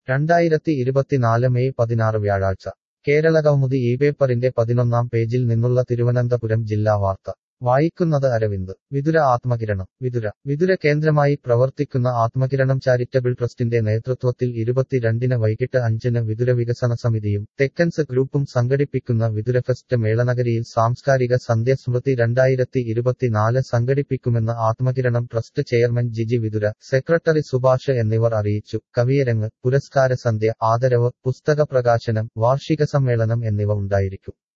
രണ്ടായിരത്തി ഇരുപത്തിനാല് മെയ് പതിനാറ് വ്യാഴാഴ്ച കേരളകൗമുദി ഈ പേപ്പറിന്റെ പതിനൊന്നാം പേജിൽ നിന്നുള്ള തിരുവനന്തപുരം ജില്ലാ വാർത്ത വായിക്കുന്നത് അരവിന്ദ് വിതുര ആത്മകിരണം വിതുര വിതുര കേന്ദ്രമായി പ്രവർത്തിക്കുന്ന ആത്മകിരണം ചാരിറ്റബിൾ ട്രസ്റ്റിന്റെ നേതൃത്വത്തിൽ ഇരുപത്തിരണ്ടിന് വൈകിട്ട് അഞ്ചിന് വിതുര വികസന സമിതിയും തെക്കൻസ് ഗ്രൂപ്പും സംഘടിപ്പിക്കുന്ന വിതുര ഫെസ്റ്റ് മേളനഗരിയിൽ സാംസ്കാരിക സന്ധ്യ സ്മൃതി രണ്ടായിരത്തി ഇരുപത്തിനാല് സംഘടിപ്പിക്കുമെന്ന് Athmakiranam trust chairman Jiji Vithura secretary Subhash എന്നിവർ അറിയിച്ചു കവിയരങ്ങ് പുരസ്കാര സന്ധ്യ ആദരവ് പുസ്തക പ്രകാശനം വാർഷിക സമ്മേളനം എന്നിവ ഉണ്ടായിരിക്കും